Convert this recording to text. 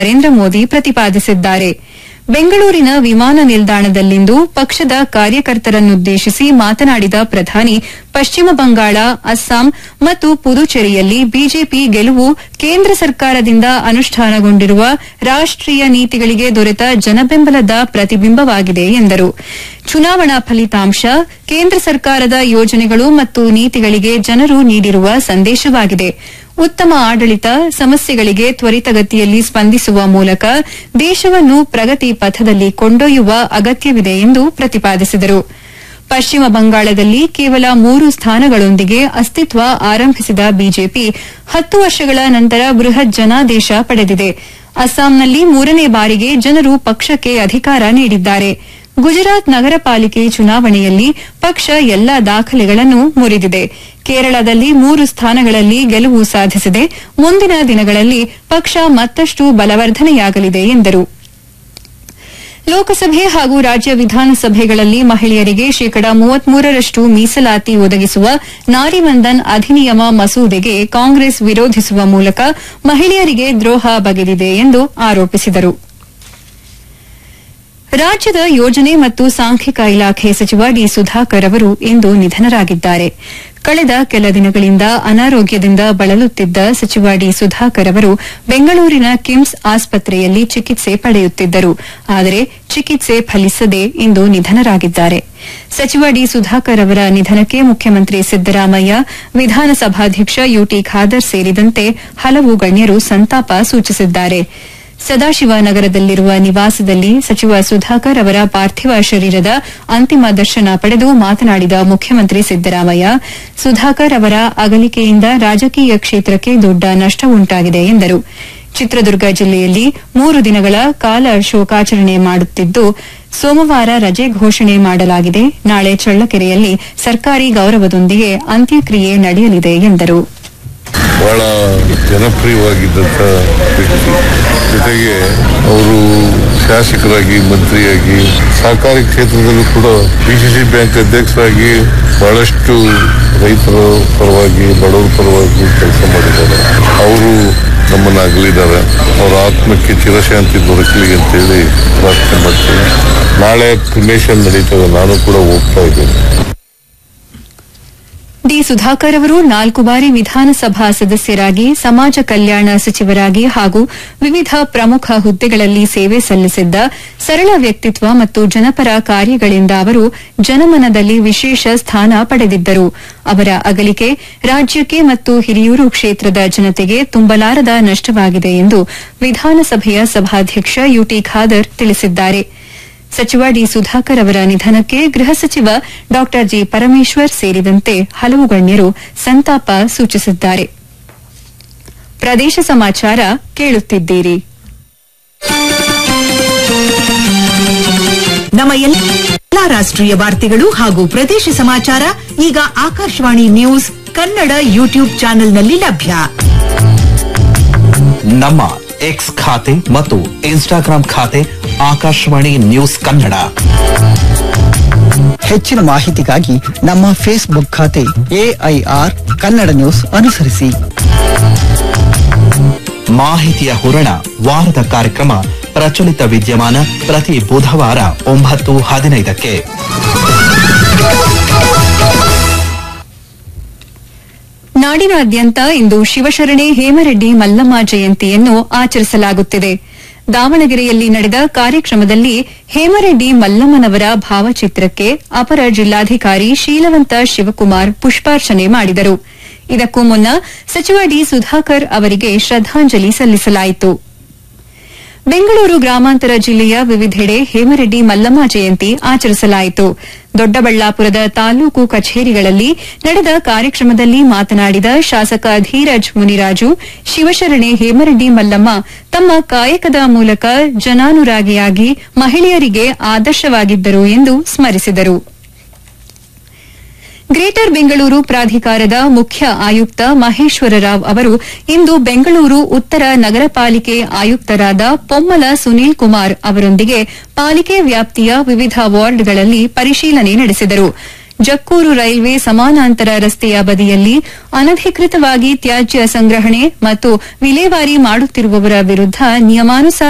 ನರೇಂದ್ರ ಮೋದಿ ಪ್ರತಿಪಾದಿಸಿದ್ದಾರೆ ಬೆಂಗಳೂರಿನ ವಿಮಾನ ನಿಲ್ದಾಣದಲ್ಲಿಂದು ಪಕ್ಷದ ಕಾರ್ಯಕರ್ತರನ್ನುದ್ದೇಶಿಸಿ ಮಾತನಾಡಿದ ಪ್ರಧಾನಿ ಪಶ್ಚಿಮ ಬಂಗಾಳ ಅಸ್ಸಾಂ ಮತ್ತು ಪುದುಚೇರಿಯಲ್ಲಿ ಬಿಜೆಪಿ ಗೆಲುವು ಕೇಂದ್ರ ಸರ್ಕಾರದಿಂದ ಅನುಷ್ಠಾನಗೊಂಡಿರುವ ರಾಷ್ಟೀಯ ನೀತಿಗಳಿಗೆ ದೊರೆತ ಜನಬೆಂಬಲದ ಪ್ರತಿಬಿಂಬವಾಗಿದೆ ಎಂದರು ಚುನಾವಣಾ ಫಲಿತಾಂಶ ಕೇಂದ್ರ ಸರ್ಕಾರದ ಯೋಜನೆಗಳು ಮತ್ತು ನೀತಿಗಳಿಗೆ ಜನರು ನೀಡಿರುವ ಸಂದೇಶವಾಗಿದೆ ಉತ್ತಮ ಆಡಳಿತ ಸಮಸ್ಯೆಗಳಿಗೆ ತ್ವರಿತಗತಿಯಲ್ಲಿ ಸ್ಪಂದಿಸುವ ಮೂಲಕ ದೇಶವನ್ನು ಪ್ರಗತಿ ಪಥದಲ್ಲಿ ಕೊಂಡೊಯ್ಯುವ ಅಗತ್ಯವಿದೆ ಎಂದು ಪ್ರತಿಪಾದಿಸಿದರು ಪಶ್ಚಿಮ ಬಂಗಾಳದಲ್ಲಿ ಕೇವಲ ಮೂರು ಸ್ಥಾನಗಳೊಂದಿಗೆ ಅಸ್ತಿತ್ವ ಆರಂಭಿಸಿದ ಬಿಜೆಪಿ ಹತ್ತು ವರ್ಷಗಳ ನಂತರ ಬೃಹತ್ ಜನಾದೇಶ ಪಡೆದಿದೆ ಅಸ್ಸಾಂನಲ್ಲಿ ಮೂರನೇ ಬಾರಿಗೆ ಜನರು ಪಕ್ಷಕ್ಕೆ ಅಧಿಕಾರ ನೀಡಿದ್ದಾರೆ ಗುಜರಾತ್ ನಗರ ಪಾಲಿಕೆ ಚುನಾವಣೆಯಲ್ಲಿ ಪಕ್ಷ ಎಲ್ಲಾ ದಾಖಲೆಗಳನ್ನು ಮುರಿದಿದೆ ಕೇರಳದಲ್ಲಿ ಮೂರು ಸ್ಥಾನಗಳಲ್ಲಿ ಗೆಲುವು ಸಾಧಿಸಿದೆ ಮುಂದಿನ ದಿನಗಳಲ್ಲಿ ಪಕ್ಷ ಮತ್ತಷ್ಟು ಬಲವರ್ಧನೆಯಾಗಲಿದೆ ಎಂದರು ಲೋಕಸಭೆ ಹಾಗೂ ರಾಜ್ಯ ವಿಧಾನಸಭೆಗಳಲ್ಲಿ ಮಹಿಳೆಯರಿಗೆ ಶೇಕಡ ಮೂವತ್ಮೂರರಷ್ಟು ಮೀಸಲಾತಿ ಒದಗಿಸುವ ನಾರಿವಂದನ್ ಅಧಿನಿಯಮ ಮಸೂದೆಗೆ ಕಾಂಗ್ರೆಸ್ ವಿರೋಧಿಸುವ ಮೂಲಕ ಮಹಿಳೆಯರಿಗೆ ದ್ರೋಹ ಬಗೆದಿದೆ ಎಂದು ಆರೋಪಿಸಿದರು ರಾಜ್ಯದ ಯೋಜನೆ ಮತ್ತು ಸಾಂಖ್ಯಿಕ ಇಲಾಖೆ ಸಚಿವ ಡಿ ಸುಧಾಕರ್ ಅವರು ಇಂದು ನಿಧನರಾಗಿದ್ದಾರೆ ಕಳೆದ ಕೆಲ ದಿನಗಳಿಂದ ಅನಾರೋಗ್ಯದಿಂದ ಬಳಲುತ್ತಿದ್ದ ಸಚಿವ ಡಿ ಸುಧಾಕರ್ ಅವರು ಬೆಂಗಳೂರಿನ ಕಿಮ್ಸ್ ಆಸ್ಪತ್ರೆಯಲ್ಲಿ ಚಿಕಿತ್ಸೆ ಪಡೆಯುತ್ತಿದ್ದರು ಆದರೆ ಚಿಕಿತ್ಸೆ ಫಲಿಸದೆ ಇಂದು ನಿಧನರಾಗಿದ್ದಾರೆ ಸಚಿವ ಡಿ ಸುಧಾಕರ್ ಅವರ ನಿಧನಕ್ಕೆ ಮುಖ್ಯಮಂತ್ರಿ ಸಿದ್ದರಾಮಯ್ಯ ವಿಧಾನಸಭಾಧ್ಯಕ್ಷ ಯುಟಿ ಖಾದರ್ ಸೇರಿದಂತೆ ಹಲವು ಗಣ್ಯರು ಸಂತಾಪ ಸೂಚಿಸಿದ್ದಾರೆ ಸದಾಶಿವನಗರದಲ್ಲಿರುವ ನಿವಾಸದಲ್ಲಿ ಸಚಿವ ಸುಧಾಕರ್ ಅವರ ಪಾರ್ಥಿವ ಶರೀರದ ಅಂತಿಮ ದರ್ಶನ ಪಡೆದು ಮಾತನಾಡಿದ ಮುಖ್ಯಮಂತ್ರಿ ಸಿದ್ದರಾಮಯ್ಯ ಸುಧಾಕರ್ ಅವರ ಅಗಲಿಕೆಯಿಂದ ರಾಜಕೀಯ ಕ್ಷೇತ್ರಕ್ಕೆ ದೊಡ್ಡ ನಷ್ಟ ಉಂಟಾಗಿದೆ ಎಂದರು ಚಿತ್ರದುರ್ಗ ಜಿಲ್ಲೆಯಲ್ಲಿ ಮೂರು ದಿನಗಳ ಕಾಲ ಶೋಕಾಚರಣೆ ಮಾಡುತ್ತಿದ್ದು ಸೋಮವಾರ ರಜೆ ಘೋಷಣೆ ಮಾಡಲಾಗಿದೆ ನಾಳೆ ಚಳ್ಳಕೆರೆಯಲ್ಲಿ ಸರ್ಕಾರಿ ಗೌರವದೊಂದಿಗೆ ಅಂತ್ಯಕ್ರಿಯೆ ನಡೆಯಲಿದೆ ಎಂದರು ಬಹಳ ಜನಪ್ರಿಯವಾಗಿದ್ದಂಥ ವ್ಯಕ್ತಿ ಜೊತೆಗೆ ಅವರು ಶಾಸಕರಾಗಿ ಮಂತ್ರಿಯಾಗಿ ಸಹಕಾರಿ ಕ್ಷೇತ್ರದಲ್ಲೂ ಕೂಡ ಪಿಸಿಸಿ ಬ್ಯಾಂಕ್ ಅಧ್ಯಕ್ಷರಾಗಿ ಬಹಳಷ್ಟು ರೈತರ ಪರವಾಗಿ ಬಡವರ ಪರವಾಗಿ ಕೆಲಸ ಮಾಡಿದ್ದಾರೆ ಅವರು ನಮ್ಮನ್ನು ಅಗಲಿದ್ದಾರೆ ಅವರ ಆತ್ಮಕ್ಕೆ ಚಿರಶಾಂತಿ ದೊರಕಲಿ ಅಂತೇಳಿ ಪ್ರಾರ್ಥನೆ ಮಾಡ್ತೀನಿ ನಾಳೆ ಕ್ರಿಮೇಷನ್ ನಡೀತದೆ ನಾನು ಕೂಡ ಹೋಗ್ತಾ ಇದ್ದೇನೆ ಡಿ ಸುಧಾಕರ್ ಅವರು ನಾಲ್ಕು ಬಾರಿ ವಿಧಾನಸಭಾ ಸದಸ್ಯರಾಗಿ ಸಮಾಜ ಕಲ್ಯಾಣ ಸಚಿವರಾಗಿ ಹಾಗೂ ವಿವಿಧ ಪ್ರಮುಖ ಹುದ್ದೆಗಳಲ್ಲಿ ಸೇವೆ ಸಲ್ಲಿಸಿದ್ದ ಸರಳ ವ್ಯಕ್ತಿತ್ವ ಮತ್ತು ಜನಪರ ಕಾರ್ಯಗಳಿಂದ ಅವರು ಜನಮನದಲ್ಲಿ ವಿಶೇಷ ಸ್ಥಾನ ಪಡೆದಿದ್ದರು ಅವರ ಅಗಲಿಕೆ ರಾಜ್ಯಕ್ಕೆ ಮತ್ತು ಹಿರಿಯೂರು ಕ್ಷೇತ್ರದ ಜನತೆಗೆ ತುಂಬಲಾರದ ನಷ್ಟವಾಗಿದೆ ಎಂದು ವಿಧಾನಸಭೆಯ ಸಭಾಧ್ಯಕ್ಷ ಯುಟಿ ಖಾದರ್ ತಿಳಿಸಿದ್ದಾರೆ ಸಚಿವ ಡಿ ಸುಧಾಕರ್ ಅವರ ನಿಧನಕ್ಕೆ ಗೃಹ ಸಚಿವ ಡಾ ಜಿ ಪರಮೇಶ್ವರ್ ಸೇರಿದಂತೆ ಹಲವು ಗಣ್ಯರು ಸಂತಾಪ ಸೂಚಿಸಿದ್ದಾರೆ ಪ್ರದೇಶ ಸಮಾಚಾರ ಕೇಳುತ್ತಿದ್ದೀರಿ ನಮ್ಮ ಎಲ್ಲಾ ರಾಷ್ಟ್ರೀಯ ವಾರ್ತೆಗಳು ಹಾಗೂ ಪ್ರದೇಶ ಸಮಾಚಾರ ಈಗ ಆಕಾಶವಾಣಿ ನ್ಯೂಸ್ ಕನ್ನಡ ಯೂಟ್ಯೂಬ್ ಚಾನೆಲ್ನಲ್ಲಿ ಲಭ್ಯ ನಮ್ಮ ಎಕ್ಸ್ ಖಾತೆ ಮತ್ತು ಇನ್ಸ್ಟಾಗ್ರಾಂ ಖಾತೆ ಆಕಾಶವಾಣಿ ನ್ಯೂಸ್ ಕನ್ನಡ ಹೆಚ್ಚಿನ ಮಾಹಿತಿಗಾಗಿ ನಮ್ಮ ಫೇಸ್ಬುಕ್ ಖಾತೆ ಎಐಆರ್ ಕನ್ನಡ ನ್ಯೂಸ್ ಅನುಸರಿಸಿ ಮಾಹಿತಿಯ ಹೂರಣ ವಾರದ ಕಾರ್ಯಕ್ರಮ ಪ್ರಚಲಿತ ವಿದ್ಯಮಾನ ಪ್ರತಿ ಬುಧವಾರ ಒಂಬತ್ತು ಹದಿನೈದಕ್ಕೆ ನಾಡಿನಾದ್ಯಂತ ಇಂದು ಶಿವಶರಣೆ ಹೇಮರೆಡ್ಡಿ ಮಲ್ಲಮ್ಮ ಜಯಂತಿಯನ್ನು ಆಚರಿಸಲಾಗುತ್ತಿದೆ ದಾವಣಗೆರೆಯಲ್ಲಿ ನಡೆದ ಕಾರ್ಯಕ್ರಮದಲ್ಲಿ ಹೇಮರೆಡ್ಡಿ ಮಲ್ಲಮ್ಮನವರ ಭಾವಚಿತ್ರಕ್ಕೆ ಅಪರ ಜಿಲ್ಲಾಧಿಕಾರಿ ಶೀಲವಂತ ಶಿವಕುಮಾರ್ ಪುಷ್ಪಾರ್ಚನೆ ಮಾಡಿದರು ಇದಕ್ಕೂ ಮುನ್ನ ಸಚಿವ ಡಿ ಸುಧಾಕರ್ ಅವರಿಗೆ ಶ್ರದ್ದಾಂಜಲಿ ಸಲ್ಲಿಸಲಾಯಿತು ಬೆಂಗಳೂರು ಗ್ರಾಮಾಂತರ ಜಿಲ್ಲೆಯ ವಿವಿಧೆಡೆ ಹೇಮರೆಡ್ಡಿ ಮಲ್ಲಮ್ಮ ಜಯಂತಿ ಆಚರಿಸಲಾಯಿತು ದೊಡ್ಡಬಳ್ಳಾಪುರದ ತಾಲೂಕು ಕಚೇರಿಗಳಲ್ಲಿ ನಡೆದ ಕಾರ್ಯಕ್ರಮದಲ್ಲಿ ಮಾತನಾಡಿದ ಶಾಸಕ ಧೀರಜ್ ಮುನಿರಾಜು ಶಿವಶರಣೆ ಹೇಮರೆಡ್ಡಿ ಮಲ್ಲಮ್ಮ ತಮ್ಮ ಕಾಯಕದ ಮೂಲಕ ಜನಾನುರಾಗಿಯಾಗಿ ಮಹಿಳೆಯರಿಗೆ ಆದರ್ಶವಾಗಿದ್ದರು ಎಂದು ಸ್ಮರಿಸಿದರು ಗ್ರೇಟರ್ ಬೆಂಗಳೂರು ಪ್ರಾಧಿಕಾರದ ಮುಖ್ಯ ಆಯುಕ್ತ ಮಹೇಶ್ವರ ರಾವ್ ಅವರು ಇಂದು ಬೆಂಗಳೂರು ಉತ್ತರ ನಗರ ಪಾಲಿಕೆ ಆಯುಕ್ತರಾದ ಪೊಮ್ಮಲ ಸುನೀಲ್ ಕುಮಾರ್ ಅವರೊಂದಿಗೆ ಪಾಲಿಕೆ ವ್ಯಾಪ್ತಿಯ ವಿವಿಧ ವಾರ್ಡ್ಗಳಲ್ಲಿ ಪರಿಶೀಲನೆ ನಡೆಸಿದರು ಜಕ್ಕೂರು ರೈಲ್ವೆ ಸಮಾನಾಂತರ ರಸ್ತೆಯ ಬದಿಯಲ್ಲಿ ಅನಧಿಕೃತವಾಗಿ ತ್ಯಾಜ್ಯ ಸಂಗ್ರಹಣೆ ಮತ್ತು ವಿಲೇವಾರಿ ಮಾಡುತ್ತಿರುವವರ ವಿರುದ್ಧ ನಿಯಮಾನುಸಾರ